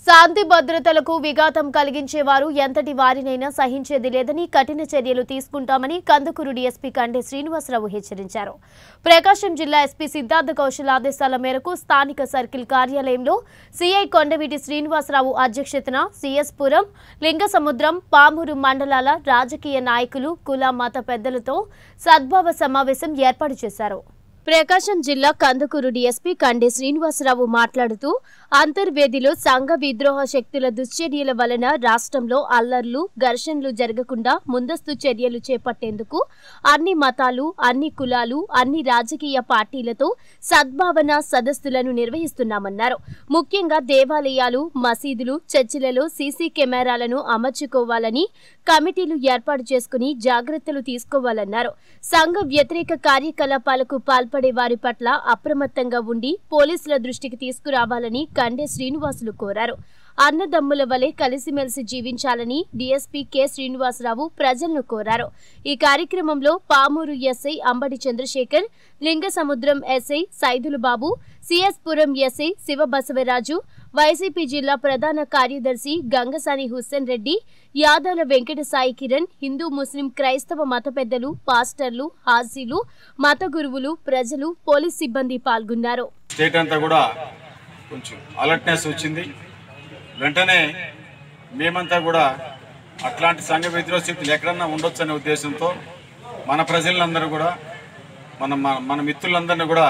శాంతి భద్రతలకు విఘాతం కలిగించేవారు ఎంతటి వారినైనా సహించేది లేదని కఠిన చర్యలు తీసుకుంటామని కందుకూరు డీఎస్పీ కండే శ్రీనివాసరావు హెచ్చరించారు ప్రకాశం జిల్లా ఎస్పీ సిద్ధార్థ కౌశల్ ఆదేశాల మేరకు స్థానిక సర్కిల్ కార్యాలయంలో సిఐ కొండవీటి శ్రీనివాసరావు అధ్యక్షతన సిఎస్ పురం లింగసముద్రం పామూరు మండలాల రాజకీయ నాయకులు కుల మత పెద్దలతో సద్భావ సమావేశం ఏర్పాటు చేశారు ప్రకాశం జిల్లా కందుకూరు డీఎస్పీ కండే శ్రీనివాసరావు మాట్లాడుతూ అంతర్వేదిలో సంఘ విద్రోహ శక్తుల దుశ్చర్యల వలన రాష్ట్రంలో అల్లర్లు ఘర్షణలు జరగకుండా ముందస్తు చర్యలు చేపట్టేందుకు అన్ని మతాలు అన్ని కులాలు అన్ని రాజకీయ పార్టీలతో సద్భావన సదస్సులను నిర్వహిస్తున్నామన్నారు ముఖ్యంగా దేవాలయాలు మసీదులు చర్చిలలో సీసీ కెమెరాలను అమర్చుకోవాలని కమిటీలు ఏర్పాటు చేసుకుని జాగ్రత్తలు తీసుకోవాలన్నారు సంఘ వ్యతిరేక కార్యకలాపాలకు పాల్పడే వారి పట్ల అప్రమత్తంగా ఉండి పోలీసుల దృష్టికి తీసుకురావాలని కండే శ్రీనివాసులు కోరారు అన్నదమ్ముల వలె కలిసిమెలిసి జీవించాలని డీఎస్పీ కె శ్రీనివాసరావు ప్రజలను కోరారు ఈ కార్యక్రమంలో Pamuru SI Ambadi Chandrasekhar Lingasamudram SI Saidulu Babu CS Puram SI Sivabasavaraju YCP జిల్లా ప్రధాన కార్యదర్శి గంగసాని హుస్సేన్ రెడ్డి యాదాల వెంకట సాయి కిరణ్ హిందూ ముస్లిం క్రైస్తవ మత పెద్దలు పాస్టర్లు హాజీలు మత గురువులు ప్రజలు పోలీస్ సిబ్బంది పాల్గొన్నారు స్టేట్ అంతా కూడా కొంచెం అలర్ట్నెస్ వచ్చింది వెంటనే మేమంతా కూడా అట్లాంటి సంఘ విద్రోహ శక్తులు ఎక్కడన్నా ఉండొచ్చు అనే ఉద్దేశంతో మన ప్రజలందరూ కూడా మన మన- మన మిత్రులందరినీ కూడా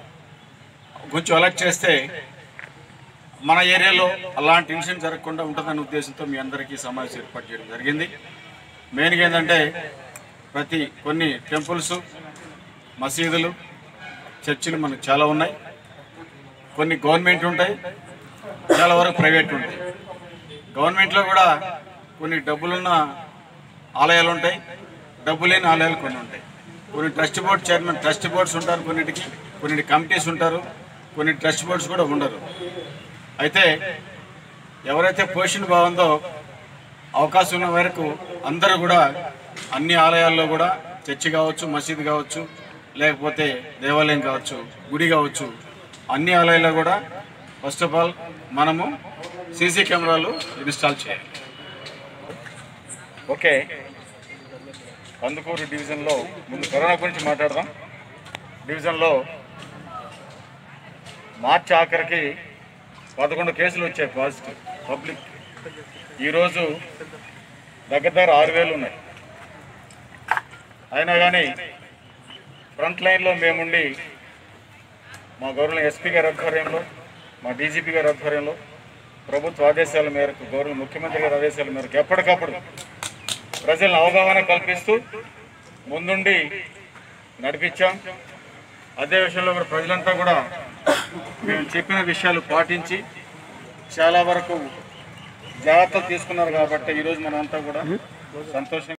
కొంచెం అలర్ట్ చేస్తే మన ఏరియాలో అలాంటి ఇన్సిడెంట్ జరగకుండా ఉంటుందనే ఉద్దేశంతో మీ అందరికీ సమావేశం ఏర్పాటు చేయడం జరిగింది మెయిన్గా ఏంటంటే ప్రతి కొన్ని టెంపుల్స్ మసీదులు చర్చిలు మనకు చాలా ఉన్నాయి కొన్ని గవర్నమెంట్ ఉంటాయి చాలా వరకు ప్రైవేట్ ఉంటాయి గవర్నమెంట్లో కూడా కొన్ని డబ్బులున్న ఆలయాలు ఉంటాయి డబ్బు లేని ఆలయాలు కొన్ని ఉంటాయి కొన్ని trust board chairman trust boards ఉంటారు కొన్నిటికి కొన్నిటి కమిటీస్ ఉంటారు కొన్ని ట్రస్ట్ బోర్డ్స్ కూడా ఉండరు అయితే ఎవరైతే పొజిషన్ బాగుందో అవకాశం ఉన్న వరకు అందరూ కూడా అన్ని ఆలయాల్లో కూడా చర్చి కావచ్చు మసీదు కావచ్చు లేకపోతే దేవాలయం కావచ్చు గుడి కావచ్చు అన్ని ఆలయాల్లో కూడా ఫస్ట్ ఆఫ్ ఆల్ మనము సీసీ కెమెరాలు ఇన్స్టాల్ చేయాలి ఓకే కందుకూరు డివిజన్లో ముందు కరోనా గురించి మాట్లాడదాం డివిజన్లో మార్చి ఆఖరికి పదకొండు కేసులు వచ్చాయి పాజిటివ్ పబ్లిక్ ఈరోజు దగ్గర దగ్గర ఆరు వేలు ఉన్నాయి అయినా కానీ ఫ్రంట్ లైన్లో మేముండి మా గౌరవ ఎస్పీ గారి ఆధ్వర్యంలో మా డీజీపీ గారి ఆధ్వర్యంలో ప్రభుత్వ ఆదేశాల మేరకు గౌరవ ముఖ్యమంత్రి గారి ఆదేశాల మేరకు ఎప్పటికప్పుడు ప్రజలను అవగాహన కల్పిస్తూ ముందుండి నడిపించాం అదే విషయంలో కూడా ప్రజలంతా కూడా మేము చెప్పిన విషయాలు పాటించి చాలా వరకు జాగ్రత్తలు తీసుకున్నారు కాబట్టి ఈరోజు మనమంతా కూడా సంతోషం